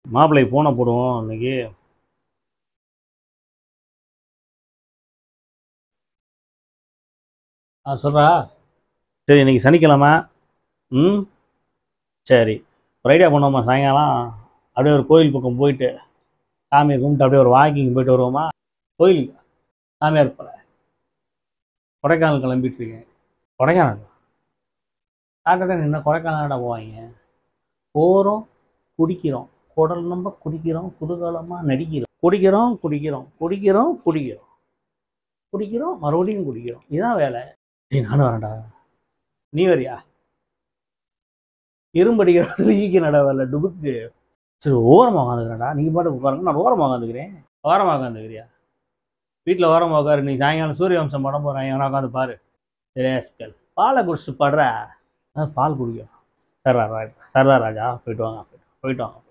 மாப்பிள்ளை போனை போடுவோம் இன்னைக்கு ஆ சொல்கிறா சரி இன்னைக்கு சனிக்கிழமை ம் சரி ஒரு ஐடியா பண்ணுவோமா சாயங்காலம் அப்படியே ஒரு கோயில் பக்கம் போயிட்டு சாமியை கும்பிட்டு அப்படியே ஒரு வாக்கிங் போயிட்டு வருவோமா கோயில் சாமியார் போல கொடைக்கானல் கிளம்பிட்டு இருக்கேன் கொடைக்கானல் சாட்டர்டே என்ன கொடைக்கானல்டா போவாங்க போகிறோம் குடிக்கிறோம் குடல் நம்ம குடிக்கிறோம் குதூகலமாக நடிக்கிறோம் குடிக்கிறோம் குடிக்கிறோம் குடிக்கிறோம் குடிக்கிறோம் குடிக்கிறோம் மறுபடியும் குடிக்கிறோம் இதுதான் வேலை ஏய் நானும் வரேன்டா நீ வரியா இரும்படிக்கிறதுல ஈக்கி நட வரல டுபுக்கு சரி ஓரமாக உட்காந்துக்கிறேன்டா நீங்கள் பாட்டு உட்காருங்க நான் ஓரமாக உட்காந்துக்கிறேன் ஓரமாக உட்காந்துக்கிறியா வீட்டில் ஓரமாக உட்காரு நீ சாயங்காலம் சூரிய வம்சம் படம் போகிறேன் எவனா உட்காந்து பாரு ரேஸ்கல் பாலை குடிச்சிட்டு படுற அது பால் குடிக்கும் சர்ரா ராஜா சர்ரா ராஜா போயிட்டு வாங்க போயிட்டு வாங்க